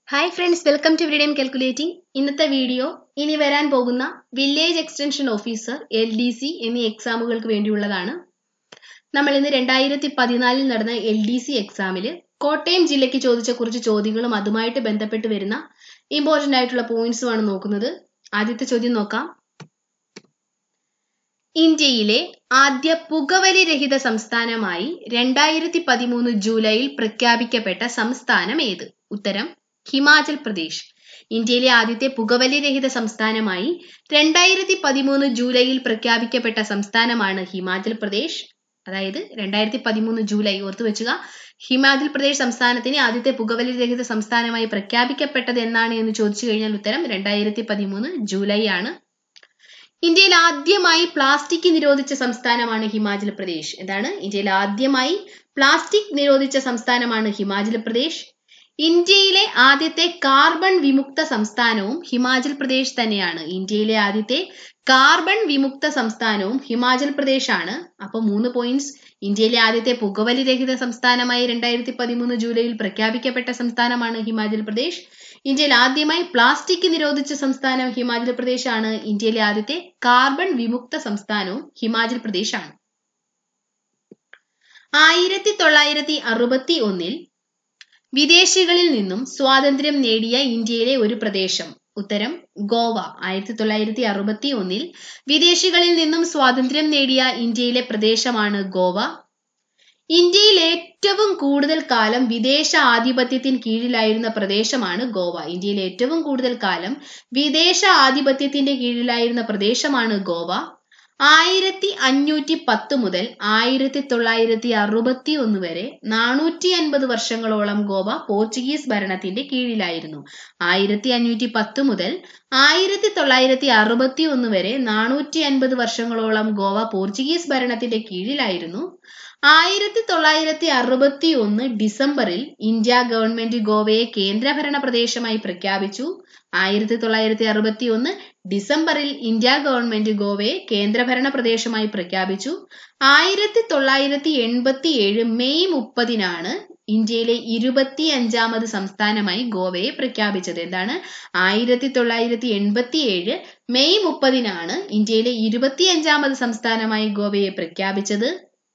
hi friends welcome to എവരിഡേം calculating ഇന്നത്തെ video ഇനി വരാൻ പോകുന്ന village extension officer L D C എന്നീ എക്സാമുകൾക്ക് വേണ്ടിയുള്ളതാണ് നമ്മൾ ഇന്ന് രണ്ടായിരത്തി പതിനാലിൽ നടന്ന എൽ ഡി സി എക്സാമിൽ കോട്ടയം ജില്ലയ്ക്ക് ചോദിച്ച കുറച്ച് ചോദ്യങ്ങളും അതുമായിട്ട് ബന്ധപ്പെട്ട് വരുന്ന ഇമ്പോർട്ടന്റ് ആയിട്ടുള്ള പോയിന്റ്സുമാണ് നോക്കുന്നത് ആദ്യത്തെ ചോദ്യം നോക്കാം ഇന്ത്യയിലെ ആദ്യ പുകവലി രഹിത സംസ്ഥാനമായി രണ്ടായിരത്തി പതിമൂന്ന് ജൂലൈയിൽ പ്രഖ്യാപിക്കപ്പെട്ട സംസ്ഥാനം ഏത് ഉത്തരം ഹിമാചൽ പ്രദേശ് ഇന്ത്യയിലെ ആദ്യത്തെ പുകവലി രഹിത സംസ്ഥാനമായി രണ്ടായിരത്തി പതിമൂന്ന് ജൂലൈയിൽ പ്രഖ്യാപിക്കപ്പെട്ട സംസ്ഥാനമാണ് ഹിമാചൽ പ്രദേശ് അതായത് രണ്ടായിരത്തി പതിമൂന്ന് ജൂലൈ ഓർത്തു വെച്ചുക ഹിമാചൽ പ്രദേശ് സംസ്ഥാനത്തിന് ആദ്യത്തെ പുകവലി രഹിത സംസ്ഥാനമായി പ്രഖ്യാപിക്കപ്പെട്ടത് എന്നാണ് എന്ന് ചോദിച്ചു കഴിഞ്ഞാൽ ഉത്തരം രണ്ടായിരത്തി പതിമൂന്ന് ജൂലൈ ആണ് ഇന്ത്യയിൽ ആദ്യമായി പ്ലാസ്റ്റിക് നിരോധിച്ച സംസ്ഥാനമാണ് ഹിമാചൽ പ്രദേശ് എന്താണ് ഇന്ത്യയിൽ ആദ്യമായി പ്ലാസ്റ്റിക് നിരോധിച്ച സംസ്ഥാനമാണ് ഹിമാചൽ പ്രദേശ് ഇന്ത്യയിലെ ആദ്യത്തെ കാർബൺ വിമുക്ത സംസ്ഥാനവും ഹിമാചൽ പ്രദേശ് തന്നെയാണ് ഇന്ത്യയിലെ ആദ്യത്തെ കാർബൺ വിമുക്ത സംസ്ഥാനവും ഹിമാചൽ പ്രദേശ് ആണ് അപ്പൊ മൂന്ന് പോയിന്റ്സ് ഇന്ത്യയിലെ ആദ്യത്തെ പുകവലി രഹിത സംസ്ഥാനമായി രണ്ടായിരത്തി പതിമൂന്ന് ജൂലൈയിൽ പ്രഖ്യാപിക്കപ്പെട്ട സംസ്ഥാനമാണ് ഹിമാചൽ പ്രദേശ് ഇന്ത്യയിൽ ആദ്യമായി പ്ലാസ്റ്റിക് നിരോധിച്ച സംസ്ഥാനം ഹിമാചൽ പ്രദേശ് ആണ് ഇന്ത്യയിലെ ആദ്യത്തെ കാർബൺ വിമുക്ത സംസ്ഥാനവും ഹിമാചൽ പ്രദേശ് ആണ് ആയിരത്തി തൊള്ളായിരത്തി അറുപത്തി ഒന്നിൽ വിദേശികളിൽ നിന്നും സ്വാതന്ത്ര്യം നേടിയ ഇന്ത്യയിലെ ഒരു പ്രദേശം ഉത്തരം ഗോവ ആയിരത്തി തൊള്ളായിരത്തി അറുപത്തി ഒന്നിൽ വിദേശികളിൽ നിന്നും സ്വാതന്ത്ര്യം നേടിയ ഇന്ത്യയിലെ പ്രദേശമാണ് ഗോവ ഇന്ത്യയിൽ ഏറ്റവും കൂടുതൽ കാലം വിദേശ ആധിപത്യത്തിന് കീഴിലായിരുന്ന പ്രദേശമാണ് ഗോവ ഇന്ത്യയിൽ ഏറ്റവും കൂടുതൽ കാലം വിദേശ ആധിപത്യത്തിന്റെ കീഴിലായിരുന്ന പ്രദേശമാണ് ഗോവ ആയിരത്തി അഞ്ഞൂറ്റി പത്ത് മുതൽ ആയിരത്തി തൊള്ളായിരത്തി അറുപത്തി ഒന്ന് വരെ നാനൂറ്റി അൻപത് വർഷങ്ങളോളം ഗോവ പോർച്ചുഗീസ് ഭരണത്തിന്റെ കീഴിലായിരുന്നു ആയിരത്തി അഞ്ഞൂറ്റി പത്ത് മുതൽ ആയിരത്തി തൊള്ളായിരത്തി അറുപത്തി ഒന്ന് വരെ നാനൂറ്റി അൻപത് വർഷങ്ങളോളം ഗോവ പോർച്ചുഗീസ് ഭരണത്തിന്റെ കീഴിലായിരുന്നു ആയിരത്തി തൊള്ളായിരത്തി അറുപത്തി ഒന്ന് ഡിസംബറിൽ ഇന്ത്യ ഗവൺമെന്റ് ഗോവയെ കേന്ദ്രഭരണ പ്രദേശമായി പ്രഖ്യാപിച്ചു ആയിരത്തി തൊള്ളായിരത്തി അറുപത്തി ഒന്ന് ഡിസംബറിൽ ഇന്ത്യ ഗവൺമെന്റ് ഗോവയെ കേന്ദ്രഭരണ പ്രദേശമായി പ്രഖ്യാപിച്ചു ആയിരത്തി തൊള്ളായിരത്തി എൺപത്തി ഏഴ് മെയ് മുപ്പതിനാണ് ഇന്ത്യയിലെ ഇരുപത്തി അഞ്ചാമത് സംസ്ഥാനമായി ഗോവയെ പ്രഖ്യാപിച്ചത് എന്താണ് ആയിരത്തി തൊള്ളായിരത്തി എൺപത്തി ഏഴ് മെയ് മുപ്പതിനാണ് ഇന്ത്യയിലെ ഇരുപത്തി അഞ്ചാമത് സംസ്ഥാനമായി ഗോവയെ പ്രഖ്യാപിച്ചത്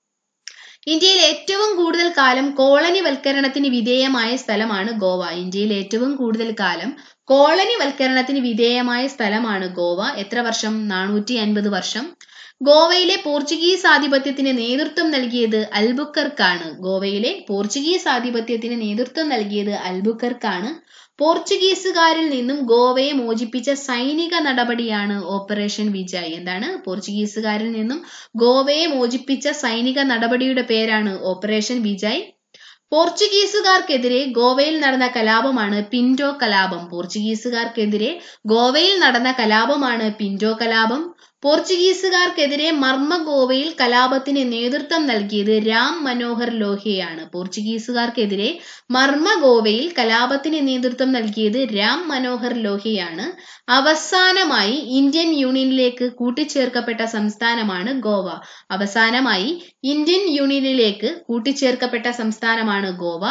ഇന്ത്യയിൽ ഏറ്റവും കൂടുതൽ കാലം കോളനിവൽക്കരണത്തിന് വിധേയമായ സ്ഥലമാണ് ഗോവ ഇന്ത്യയിൽ ഏറ്റവും കൂടുതൽ കാലം കോളനിവൽക്കരണത്തിന് വിധേയമായ സ്ഥലമാണ് ഗോവ എത്ര വർഷം നാനൂറ്റി അൻപത് വർഷം ഗോവയിലെ പോർച്ചുഗീസ് ആധിപത്യത്തിന് നേതൃത്വം നൽകിയത് അൽബുക്കർക്കാണ് ഗോവയിലെ പോർച്ചുഗീസ് ആധിപത്യത്തിന് നേതൃത്വം നൽകിയത് അൽബുക്കർക്കാണ് പോർച്ചുഗീസുകാരിൽ നിന്നും ഗോവയെ മോചിപ്പിച്ച സൈനിക നടപടിയാണ് ഓപ്പറേഷൻ വിജയ് എന്താണ് പോർച്ചുഗീസുകാരിൽ നിന്നും ഗോവയെ മോചിപ്പിച്ച സൈനിക നടപടിയുടെ പേരാണ് ഓപ്പറേഷൻ വിജയ് പോർച്ചുഗീസുകാർക്കെതിരെ ഗോവയിൽ നടന്ന കലാപമാണ് പിന്റോ കലാപം പോർച്ചുഗീസുകാർക്കെതിരെ ഗോവയിൽ നടന്ന കലാപമാണ് പിന്റോ കലാപം പോർച്ചുഗീസുകാർക്കെതിരെ മർമ്മ ഗോവയിൽ കലാപത്തിന് നേതൃത്വം നൽകിയത് രാം മനോഹർ ലോഹയാണ് പോർച്ചുഗീസുകാർക്കെതിരെ മർമ്മ ഗോവയിൽ കലാപത്തിന് നേതൃത്വം നൽകിയത് രാം മനോഹർ ലോഹയാണ് അവസാനമായി ഇന്ത്യൻ യൂണിയനിലേക്ക് കൂട്ടിച്ചേർക്കപ്പെട്ട സംസ്ഥാനമാണ് ഗോവ അവസാനമായി ഇന്ത്യൻ യൂണിയനിലേക്ക് കൂട്ടിച്ചേർക്കപ്പെട്ട സംസ്ഥാനമാണ് ഗോവ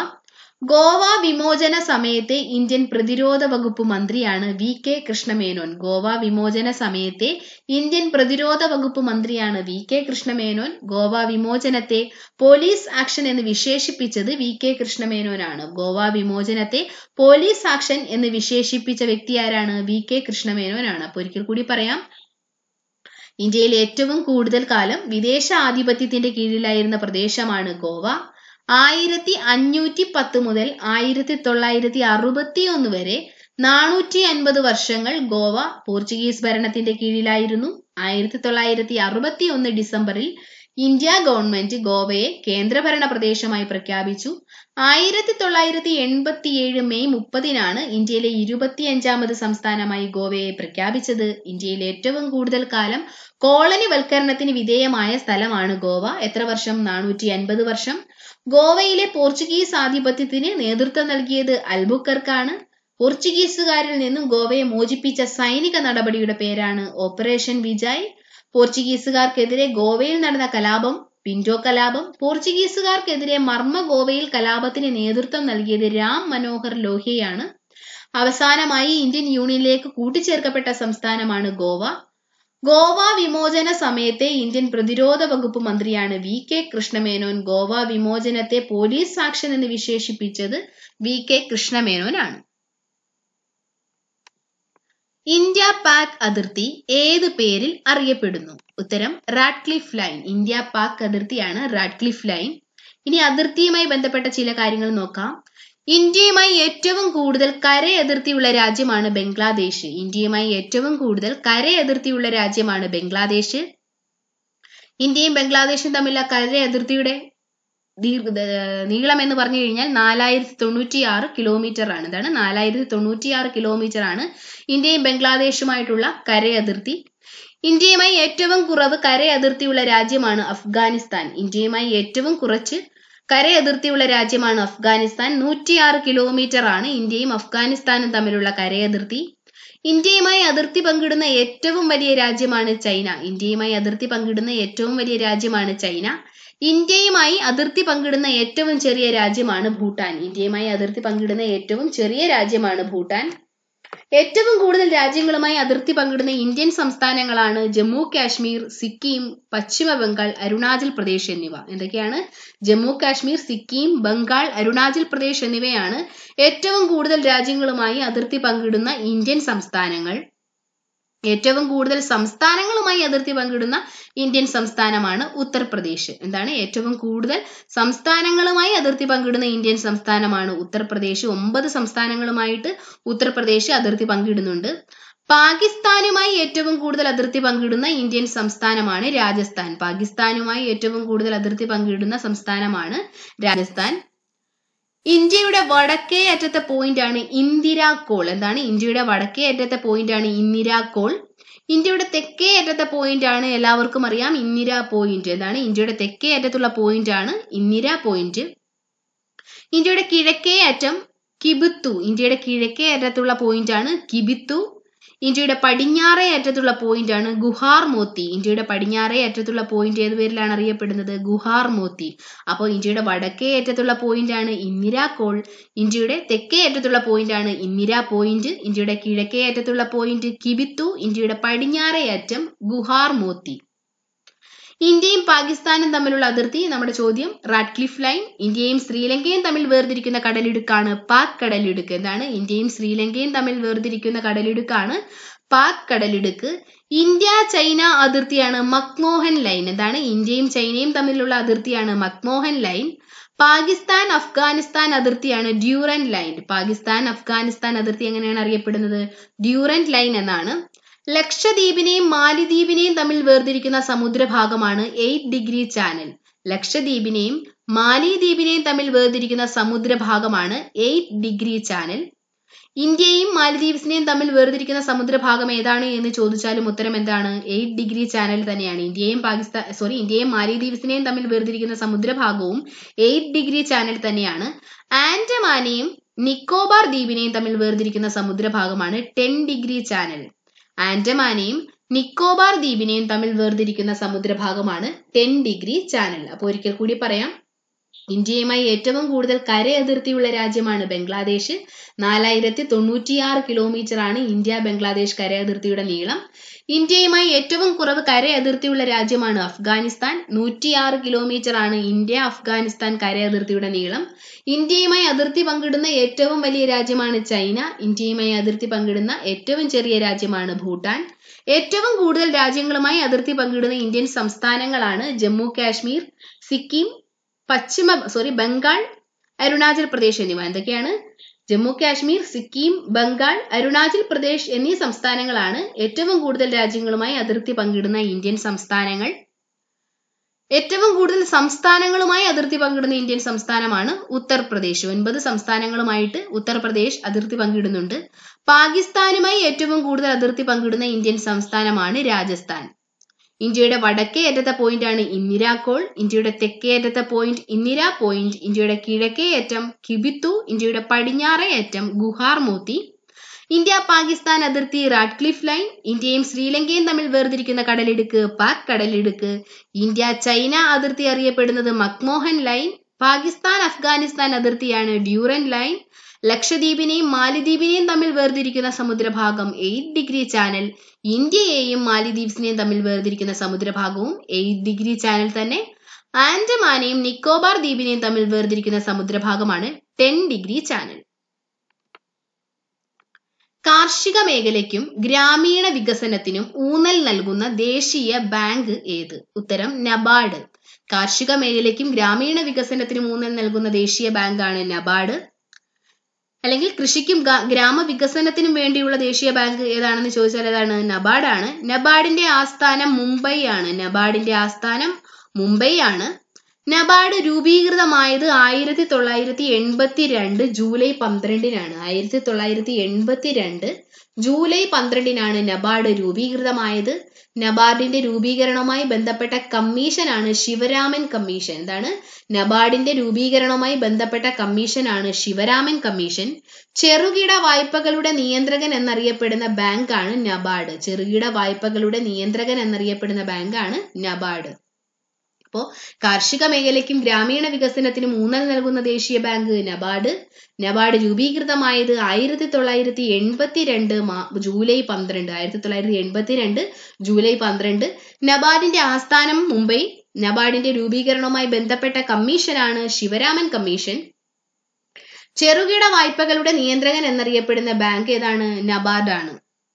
ഗോവ വിമോചന സമയത്തെ ഇന്ത്യൻ പ്രതിരോധ വകുപ്പ് മന്ത്രിയാണ് വി കെ കൃഷ്ണമേനോൻ ഗോവ വിമോചന സമയത്തെ ഇന്ത്യൻ പ്രതിരോധ വകുപ്പ് മന്ത്രിയാണ് വി കെ കൃഷ്ണമേനോൻ ഗോവ വിമോചനത്തെ പോലീസ് ആക്ഷൻ എന്ന് വിശേഷിപ്പിച്ചത് വി കെ കൃഷ്ണമേനോനാണ് ഗോവ വിമോചനത്തെ പോലീസ് ആക്ഷൻ എന്ന് വിശേഷിപ്പിച്ച വ്യക്തി ആരാണ് വി കെ കൃഷ്ണമേനോനാണ് അപ്പൊ ഒരിക്കൽ കൂടി പറയാം ഇന്ത്യയിൽ ഏറ്റവും കൂടുതൽ കാലം വിദേശ ആധിപത്യത്തിന്റെ കീഴിലായിരുന്ന പ്രദേശമാണ് ഗോവ ആയിരത്തി അഞ്ഞൂറ്റി പത്ത് മുതൽ ആയിരത്തി തൊള്ളായിരത്തി അറുപത്തി ഒന്ന് വരെ നാനൂറ്റി അൻപത് വർഷങ്ങൾ ഗോവ പോർച്ചുഗീസ് ഭരണത്തിന്റെ കീഴിലായിരുന്നു ആയിരത്തി തൊള്ളായിരത്തി അറുപത്തി ഒന്ന് ഡിസംബറിൽ ഇന്ത്യ ഗവൺമെന്റ് ഗോവയെ കേന്ദ്രഭരണ പ്രദേശമായി പ്രഖ്യാപിച്ചു ആയിരത്തി തൊള്ളായിരത്തി എൺപത്തി ഏഴ് മെയ് മുപ്പതിനാണ് ഇന്ത്യയിലെ ഇരുപത്തിയഞ്ചാമത് സംസ്ഥാനമായി ഗോവയെ പ്രഖ്യാപിച്ചത് ഇന്ത്യയിൽ ഏറ്റവും കൂടുതൽ കാലം കോളനിവൽക്കരണത്തിന് വിധേയമായ സ്ഥലമാണ് ഗോവ എത്ര വർഷം നാനൂറ്റി അൻപത് വർഷം ഗോവയിലെ പോർച്ചുഗീസ് ആധിപത്യത്തിന് നേതൃത്വം നൽകിയത് അൽബുക്കർക്കാണ് പോർച്ചുഗീസുകാരിൽ നിന്നും ഗോവയെ മോചിപ്പിച്ച സൈനിക നടപടിയുടെ പേരാണ് ഓപ്പറേഷൻ വിജയ് പോർച്ചുഗീസുകാർക്കെതിരെ ഗോവയിൽ നടന്ന കലാപം പിന്റോ കലാപം പോർച്ചുഗീസുകാർക്കെതിരെ മർമ്മ ഗോവയിൽ കലാപത്തിന് നേതൃത്വം നൽകിയത് രാം മനോഹർ ലോഹിയാണ് അവസാനമായി ഇന്ത്യൻ യൂണിയനിലേക്ക് കൂട്ടിച്ചേർക്കപ്പെട്ട സംസ്ഥാനമാണ് ഗോവ ഗോവ വിമോചന സമയത്തെ ഇന്ത്യൻ പ്രതിരോധ വകുപ്പ് മന്ത്രിയാണ് വി കെ കൃഷ്ണമേനോൻ ഗോവ വിമോചനത്തെ പോലീസ് ആക്ഷൻ എന്ന് വിശേഷിപ്പിച്ചത് വി കെ കൃഷ്ണമേനോനാണ് ഇന്ത്യ പാക് അതിർത്തി ഏത് പേരിൽ അറിയപ്പെടുന്നു ഉത്തരം റാഡ്ക്ലിഫ് ലൈൻ ഇന്ത്യ പാക് അതിർത്തിയാണ് റാഡ്ക്ലിഫ് ലൈൻ ഇനി അതിർത്തിയുമായി ബന്ധപ്പെട്ട ചില കാര്യങ്ങൾ നോക്കാം ഇന്ത്യയുമായി ഏറ്റവും കൂടുതൽ കര അതിർത്തിയുള്ള രാജ്യമാണ് ബംഗ്ലാദേശ് ഇന്ത്യയുമായി ഏറ്റവും കൂടുതൽ കര അതിർത്തിയുള്ള രാജ്യമാണ് ബംഗ്ലാദേശ് ഇന്ത്യയും ബംഗ്ലാദേശും തമ്മിലുള്ള കര അതിർത്തിയുടെ നീളം എന്ന് പറഞ്ഞു കഴിഞ്ഞാൽ നാലായിരത്തി തൊണ്ണൂറ്റി ആറ് കിലോമീറ്റർ ആണ് ഇതാണ് നാലായിരത്തി തൊണ്ണൂറ്റി ആറ് കിലോമീറ്റർ ആണ് ഇന്ത്യയും ബംഗ്ലാദേശുമായിട്ടുള്ള കര അതിർത്തി ഇന്ത്യയുമായി ഏറ്റവും കുറവ് കര അതിർത്തിയുള്ള രാജ്യമാണ് അഫ്ഗാനിസ്ഥാൻ ഇന്ത്യയുമായി ഏറ്റവും കുറച്ച് കര അതിർത്തിയുള്ള രാജ്യമാണ് അഫ്ഗാനിസ്ഥാൻ നൂറ്റിയാറ് കിലോമീറ്റർ ആണ് ഇന്ത്യയും അഫ്ഗാനിസ്ഥാനും തമ്മിലുള്ള കര അതിർത്തി ഇന്ത്യയുമായി അതിർത്തി പങ്കിടുന്ന ഏറ്റവും വലിയ രാജ്യമാണ് ചൈന ഇന്ത്യയുമായി അതിർത്തി പങ്കിടുന്ന ഏറ്റവും വലിയ രാജ്യമാണ് ചൈന ഇന്ത്യയുമായി അതിർത്തി പങ്കിടുന്ന ഏറ്റവും ചെറിയ രാജ്യമാണ് ഭൂട്ടാൻ ഇന്ത്യയുമായി അതിർത്തി പങ്കിടുന്ന ഏറ്റവും ചെറിയ രാജ്യമാണ് ഭൂട്ടാൻ ഏറ്റവും കൂടുതൽ രാജ്യങ്ങളുമായി അതിർത്തി പങ്കിടുന്ന ഇന്ത്യൻ സംസ്ഥാനങ്ങളാണ് ജമ്മു കാശ്മീർ സിക്കിം പശ്ചിമ ബംഗാൾ അരുണാചൽ പ്രദേശ് എന്നിവ എന്തൊക്കെയാണ് ജമ്മു കാശ്മീർ സിക്കിം ബംഗാൾ അരുണാചൽ പ്രദേശ് എന്നിവയാണ് ഏറ്റവും കൂടുതൽ രാജ്യങ്ങളുമായി അതിർത്തി പങ്കിടുന്ന ഇന്ത്യൻ സംസ്ഥാനങ്ങൾ ഏറ്റവും കൂടുതൽ സംസ്ഥാനങ്ങളുമായി അതിർത്തി പങ്കിടുന്ന ഇന്ത്യൻ സംസ്ഥാനമാണ് ഉത്തർപ്രദേശ് എന്താണ് ഏറ്റവും കൂടുതൽ സംസ്ഥാനങ്ങളുമായി അതിർത്തി പങ്കിടുന്ന ഇന്ത്യൻ സംസ്ഥാനമാണ് ഉത്തർപ്രദേശ് ഒമ്പത് സംസ്ഥാനങ്ങളുമായിട്ട് ഉത്തർപ്രദേശ് അതിർത്തി പങ്കിടുന്നുണ്ട് പാകിസ്ഥാനുമായി ഏറ്റവും കൂടുതൽ അതിർത്തി പങ്കിടുന്ന ഇന്ത്യൻ സംസ്ഥാനമാണ് രാജസ്ഥാൻ പാകിസ്ഥാനുമായി ഏറ്റവും കൂടുതൽ അതിർത്തി പങ്കിടുന്ന സംസ്ഥാനമാണ് രാജസ്ഥാൻ ഇന്ത്യയുടെ വടക്കേ അറ്റത്തെ പോയിന്റ് ആണ് ഇന്ദിരാകോൾ എന്താണ് ഇന്ത്യയുടെ വടക്കേ അറ്റത്തെ പോയിന്റ് ആണ് ഇന്ദിരാകോൾ ഇന്ത്യയുടെ തെക്കേ അറ്റത്തെ പോയിന്റ് ആണ് എല്ലാവർക്കും അറിയാം ഇന്ദിര പോയിന്റ് എന്താണ് ഇന്ത്യയുടെ തെക്കേ അറ്റത്തുള്ള പോയിന്റ് ആണ് ഇന്ദിര പോയിന്റ് ഇന്ത്യയുടെ കിഴക്കേ അറ്റം കിബിത്തു ഇന്ത്യയുടെ കിഴക്കേ അറ്റത്തുള്ള പോയിന്റ് ആണ് കിബിത്തു ഇന്ത്യയുടെ പടിഞ്ഞാറേ അറ്റത്തുള്ള പോയിന്റ് ആണ് ഗുഹാർ മോത്തി ഇന്ത്യയുടെ പടിഞ്ഞാറേ അറ്റത്തുള്ള പോയിന്റ് ഏത് പേരിലാണ് അറിയപ്പെടുന്നത് ഗുഹാർ മോത്തി അപ്പോൾ ഇന്ത്യയുടെ വടക്കേ അറ്റത്തുള്ള പോയിന്റ് ആണ് ഇന്ദിരാകോൾ ഇന്ത്യയുടെ തെക്കേ അറ്റത്തുള്ള പോയിന്റ് ആണ് ഇന്ദിര പോയിന്റ് ഇന്ത്യയുടെ കിഴക്കേ അറ്റത്തുള്ള പോയിന്റ് കിബിത്തു ഇന്ത്യയുടെ പടിഞ്ഞാറേ അറ്റം ഗുഹാർ മോത്തി ഇന്ത്യയും പാകിസ്ഥാനും തമ്മിലുള്ള അതിർത്തി നമ്മുടെ ചോദ്യം റാഡ്ക്ലിഫ് ലൈൻ ഇന്ത്യയും ശ്രീലങ്കയും തമ്മിൽ വേർതിരിക്കുന്ന കടലിടുക്കാണ് പാക് കടലിടുക്ക് എന്താണ് ഇന്ത്യയും ശ്രീലങ്കയും തമ്മിൽ വേർതിരിക്കുന്ന കടലിടുക്കാണ് പാക് കടലിടുക്ക് ഇന്ത്യ ചൈന അതിർത്തിയാണ് മക്മോഹൻ ലൈൻ എന്താണ് ഇന്ത്യയും ചൈനയും തമ്മിലുള്ള അതിർത്തിയാണ് മക്മോഹൻ ലൈൻ പാകിസ്ഥാൻ അഫ്ഗാനിസ്ഥാൻ അതിർത്തിയാണ് ഡ്യൂറൻ ലൈൻ പാകിസ്ഥാൻ അഫ്ഗാനിസ്ഥാൻ അതിർത്തി എങ്ങനെയാണ് അറിയപ്പെടുന്നത് ഡ്യൂറൻ ലൈൻ എന്നാണ് ലക്ഷദ്വീപിനെയും മാലിദ്വീപിനെയും തമ്മിൽ വേർതിരിക്കുന്ന സമുദ്രഭാഗമാണ് എയ്റ്റ് ഡിഗ്രി ചാനൽ ലക്ഷദ്വീപിനെയും മാലിദ്വീപിനെയും തമ്മിൽ വേർതിരിക്കുന്ന സമുദ്രഭാഗമാണ് എയ്റ്റ് ഡിഗ്രി ചാനൽ ഇന്ത്യയും മാലദ്വീപ്സിനെയും തമ്മിൽ വേർതിരിക്കുന്ന സമുദ്രഭാഗം ഏതാണ് എന്ന് ചോദിച്ചാലും ഉത്തരം എന്താണ് എയ്റ്റ് ഡിഗ്രി ചാനൽ തന്നെയാണ് ഇന്ത്യയും പാകിസ്ഥാൻ സോറി ഇന്ത്യയും മാലദ്വീപ്സിനെയും തമ്മിൽ വേർതിരിക്കുന്ന സമുദ്രഭാഗവും എയ്റ്റ് ഡിഗ്രി ചാനൽ തന്നെയാണ് ആൻഡമാനെയും നിക്കോബാർ ദ്വീപിനെയും തമ്മിൽ വേർതിരിക്കുന്ന സമുദ്രഭാഗമാണ് ടെൻ ഡിഗ്രി ചാനൽ ആൻഡമാനെയും നിക്കോബാർ ദ്വീപിനെയും തമ്മിൽ വേർതിരിക്കുന്ന സമുദ്രഭാഗമാണ് ടെൻ ഡിഗ്രി ചാനൽ അപ്പോൾ ഒരിക്കൽ കൂടി പറയാം ഇന്ത്യയുമായി ഏറ്റവും കൂടുതൽ കര അതിർത്തിയുള്ള രാജ്യമാണ് ബംഗ്ലാദേശ് നാലായിരത്തി തൊണ്ണൂറ്റിയാറ് കിലോമീറ്റർ ആണ് ഇന്ത്യ ബംഗ്ലാദേശ് കര അതിർത്തിയുടെ നീളം ഇന്ത്യയുമായി ഏറ്റവും കുറവ് കര അതിർത്തിയുള്ള രാജ്യമാണ് അഫ്ഗാനിസ്ഥാൻ നൂറ്റിയാറ് കിലോമീറ്റർ ആണ് ഇന്ത്യ അഫ്ഗാനിസ്ഥാൻ കര അതിർത്തിയുടെ നീളം ഇന്ത്യയുമായി അതിർത്തി പങ്കിടുന്ന ഏറ്റവും വലിയ രാജ്യമാണ് ചൈന ഇന്ത്യയുമായി അതിർത്തി പങ്കിടുന്ന ഏറ്റവും ചെറിയ രാജ്യമാണ് ഭൂട്ടാൻ ഏറ്റവും കൂടുതൽ രാജ്യങ്ങളുമായി അതിർത്തി പങ്കിടുന്ന ഇന്ത്യൻ സംസ്ഥാനങ്ങളാണ് ജമ്മു കാശ്മീർ സിക്കിം പശ്ചിമ സോറി ബംഗാൾ അരുണാചൽ പ്രദേശ് എന്നിവ എന്തൊക്കെയാണ് ജമ്മു കാശ്മീർ സിക്കിം ബംഗാൾ അരുണാചൽ പ്രദേശ് എന്നീ സംസ്ഥാനങ്ങളാണ് ഏറ്റവും കൂടുതൽ രാജ്യങ്ങളുമായി അതിർത്തി പങ്കിടുന്ന ഇന്ത്യൻ സംസ്ഥാനങ്ങൾ ഏറ്റവും കൂടുതൽ സംസ്ഥാനങ്ങളുമായി അതിർത്തി പങ്കിടുന്ന ഇന്ത്യൻ സംസ്ഥാനമാണ് ഉത്തർപ്രദേശ് ഒൻപത് സംസ്ഥാനങ്ങളുമായിട്ട് ഉത്തർപ്രദേശ് അതിർത്തി പങ്കിടുന്നുണ്ട് പാകിസ്ഥാനുമായി ഏറ്റവും കൂടുതൽ അതിർത്തി പങ്കിടുന്ന ഇന്ത്യൻ സംസ്ഥാനമാണ് രാജസ്ഥാൻ ഇന്ത്യയുടെ വടക്കേ അറ്റത്തെ പോയിന്റ് ആണ് ഇന്ദിരാകോൾ ഇന്ത്യയുടെ തെക്കേ അറ്റത്തെ പോയിന്റ് ഇന്ദിര പോയിന്റ് ഇന്ത്യയുടെ കിഴക്കേ അറ്റം കിബിത്തു ഇന്ത്യയുടെ പടിഞ്ഞാറേ അറ്റം ഗുഹാർ മോത്തി ഇന്ത്യ പാകിസ്ഥാൻ അതിർത്തി റാഡ്ക്ലിഫ് ലൈൻ ഇന്ത്യയും ശ്രീലങ്കയും തമ്മിൽ വേർതിരിക്കുന്ന കടലിടുക്ക് പാക് കടലിടുക്ക് ഇന്ത്യ ചൈന അതിർത്തി അറിയപ്പെടുന്നത് മക്മോഹൻ ലൈൻ പാകിസ്ഥാൻ അഫ്ഗാനിസ്ഥാൻ അതിർത്തിയാണ് ഡ്യൂറൻ ലൈൻ ലക്ഷദ്വീപിനെയും മാലിദ്വീപിനെയും തമ്മിൽ വേർതിരിക്കുന്ന സമുദ്രഭാഗം എയ്റ്റ് ഡിഗ്രി ചാനൽ ഇന്ത്യയെയും മാലിദ്വീപ്സിനെയും തമ്മിൽ വേർതിരിക്കുന്ന സമുദ്രഭാഗവും എയ്റ്റ് ഡിഗ്രി ചാനൽ തന്നെ ആൻഡമാനെയും നിക്കോബാർ ദ്വീപിനെയും തമ്മിൽ വേർതിരിക്കുന്ന സമുദ്രഭാഗമാണ് ടെൻ ഡിഗ്രി ചാനൽ കാർഷിക മേഖലയ്ക്കും ഗ്രാമീണ വികസനത്തിനും ഊന്നൽ നൽകുന്ന ദേശീയ ബാങ്ക് ഏത് ഉത്തരം നബാർഡ് കാർഷിക മേഖലയ്ക്കും ഗ്രാമീണ വികസനത്തിനും ഊന്നൽ നൽകുന്ന ദേശീയ ബാങ്കാണ് നബാർഡ് അല്ലെങ്കിൽ കൃഷിക്കും ഗ്രാമവികസനത്തിനും വേണ്ടിയുള്ള ദേശീയ ബാങ്ക് ഏതാണെന്ന് ചോദിച്ചാൽ ഏതാണ് നബാർഡാണ് നബാർഡിന്റെ ആസ്ഥാനം മുംബൈ ആണ് നബാർഡിന്റെ ആസ്ഥാനം മുംബൈ ആണ് നബാർഡ് രൂപീകൃതമായത് ആയിരത്തി തൊള്ളായിരത്തി എൺപത്തി രണ്ട് ജൂലൈ പന്ത്രണ്ടിനാണ് ആയിരത്തി തൊള്ളായിരത്തി എൺപത്തി രണ്ട് ജൂലൈ പന്ത്രണ്ടിനാണ് നബാർഡ് രൂപീകൃതമായത് നബാർഡിന്റെ രൂപീകരണവുമായി ബന്ധപ്പെട്ട കമ്മീഷനാണ് ശിവരാമൻ കമ്മീഷൻ എന്താണ് നബാർഡിന്റെ രൂപീകരണവുമായി ബന്ധപ്പെട്ട കമ്മീഷനാണ് ശിവരാമൻ കമ്മീഷൻ ചെറുകിട വായ്പകളുടെ നിയന്ത്രകൻ എന്നറിയപ്പെടുന്ന ബാങ്കാണ് നബാർഡ് ചെറുകിട വായ്പകളുടെ നിയന്ത്രകൻ എന്നറിയപ്പെടുന്ന ബാങ്കാണ് നബാർഡ് അപ്പോൾ കാർഷിക മേഖലയ്ക്കും ഗ്രാമീണ വികസനത്തിനും ഊന്നൽ നൽകുന്ന ദേശീയ ബാങ്ക് നബാർഡ് നബാർഡ് രൂപീകൃതമായത് ആയിരത്തി തൊള്ളായിരത്തി എൺപത്തി രണ്ട് ജൂലൈ പന്ത്രണ്ട് ആയിരത്തി തൊള്ളായിരത്തി എൺപത്തി രണ്ട് ജൂലൈ പന്ത്രണ്ട് നബാർഡിന്റെ ആസ്ഥാനം മുംബൈ നബാർഡിന്റെ രൂപീകരണവുമായി ബന്ധപ്പെട്ട കമ്മീഷനാണ് ശിവരാമൻ കമ്മീഷൻ ചെറുകിട വായ്പകളുടെ നിയന്ത്രകൻ എന്നറിയപ്പെടുന്ന ബാങ്ക് ഏതാണ് നബാർഡാണ്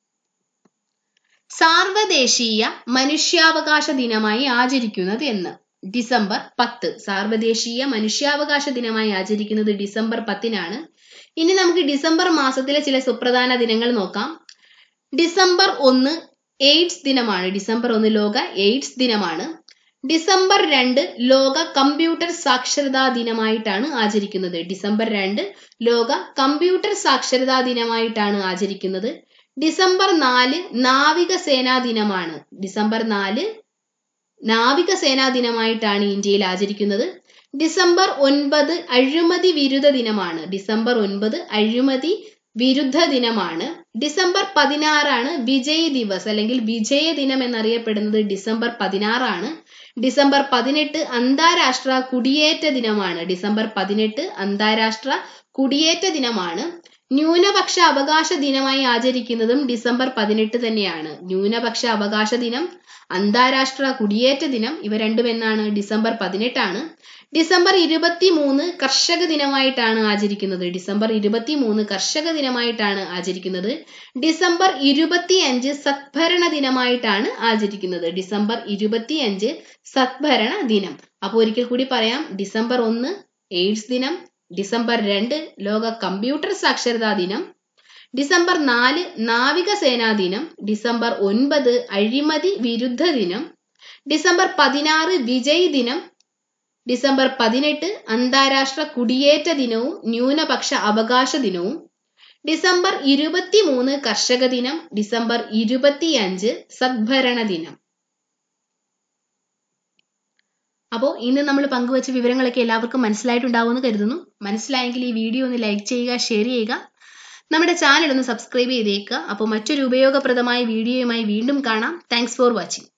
സാർവദേശീയ മനുഷ്യാവകാശ ദിനമായി ആചരിക്കുന്നത് എന്ന് ഡിസംബർ പത്ത് സാർവദേശീയ മനുഷ്യാവകാശ ദിനമായി ആചരിക്കുന്നത് ഡിസംബർ പത്തിനാണ് ഇനി നമുക്ക് ഡിസംബർ മാസത്തിലെ ചില സുപ്രധാന ദിനങ്ങൾ നോക്കാം ഡിസംബർ ഒന്ന് എയ്ഡ്സ് ദിനമാണ് ഡിസംബർ ഒന്ന് ലോക എയ്ഡ്സ് ദിനമാണ് ഡിസംബർ രണ്ട് ലോക കമ്പ്യൂട്ടർ സാക്ഷരതാ ദിനമായിട്ടാണ് ആചരിക്കുന്നത് ഡിസംബർ രണ്ട് ലോക കമ്പ്യൂട്ടർ സാക്ഷരതാ ദിനമായിട്ടാണ് ആചരിക്കുന്നത് ഡിസംബർ നാല് നാവികസേനാ ദിനമാണ് ഡിസംബർ നാല് നാവികസേനാ ദിനമായിട്ടാണ് ഇന്ത്യയിൽ ആചരിക്കുന്നത് ഡിസംബർ ഒൻപത് അഴിമതി വിരുദ്ധ ദിനമാണ് ഡിസംബർ ഒൻപത് അഴിമതി വിരുദ്ധ ദിനമാണ് ഡിസംബർ പതിനാറാണ് വിജയ് ദിവസ് അല്ലെങ്കിൽ വിജയ ദിനം എന്നറിയപ്പെടുന്നത് ഡിസംബർ പതിനാറാണ് ഡിസംബർ പതിനെട്ട് അന്താരാഷ്ട്ര കുടിയേറ്റ ദിനമാണ് ഡിസംബർ പതിനെട്ട് അന്താരാഷ്ട്ര കുടിയേറ്റ ദിനമാണ് ന്യൂനപക്ഷ അവകാശ ദിനമായി ആചരിക്കുന്നതും ഡിസംബർ പതിനെട്ട് തന്നെയാണ് ന്യൂനപക്ഷ അവകാശ ദിനം അന്താരാഷ്ട്ര കുടിയേറ്റ ദിനം ഇവ രണ്ടും എന്നാണ് ഡിസംബർ പതിനെട്ടാണ് ഡിസംബർ ഇരുപത്തി മൂന്ന് കർഷക ദിനമായിട്ടാണ് ആചരിക്കുന്നത് ഡിസംബർ ഇരുപത്തി മൂന്ന് കർഷക ദിനമായിട്ടാണ് ആചരിക്കുന്നത് ഡിസംബർ ഇരുപത്തി അഞ്ച് സത്ഭരണ ദിനമായിട്ടാണ് ആചരിക്കുന്നത് ഡിസംബർ ഇരുപത്തി അഞ്ച് സത്ഭരണ ദിനം അപ്പോൾ ഒരിക്കൽ കൂടി പറയാം ഡിസംബർ ഒന്ന് എയ്ഡ്സ് ദിനം ഡിസംബർ രണ്ട് ലോക കമ്പ്യൂട്ടർ സാക്ഷരതാ ദിനം ഡിസംബർ നാല് നാവികസേനാ ദിനം ഡിസംബർ ഒൻപത് അഴിമതി വിരുദ്ധ ദിനം ഡിസംബർ പതിനാറ് വിജയ് ദിനം ഡിസംബർ പതിനെട്ട് അന്താരാഷ്ട്ര കുടിയേറ്റ ദിനവും ന്യൂനപക്ഷ അവകാശ ദിനവും ഡിസംബർ ഇരുപത്തി മൂന്ന് കർഷക ദിനം ഡിസംബർ ഇരുപത്തിയഞ്ച് സദ്ഭരണ ദിനം അപ്പോൾ ഇന്ന് നമ്മൾ പങ്കുവച്ച വിവരങ്ങളൊക്കെ എല്ലാവർക്കും മനസ്സിലായിട്ടുണ്ടാവുമെന്ന് കരുതുന്നു മനസ്സിലായെങ്കിൽ ഈ വീഡിയോ ഒന്ന് ലൈക്ക് ചെയ്യുക ഷെയർ ചെയ്യുക നമ്മുടെ ചാനൽ ഒന്ന് സബ്സ്ക്രൈബ് ചെയ്തേക്കുക അപ്പോൾ മറ്റൊരു ഉപയോഗപ്രദമായ വീഡിയോയുമായി വീണ്ടും കാണാം താങ്ക്സ് ഫോർ വാച്ചിങ്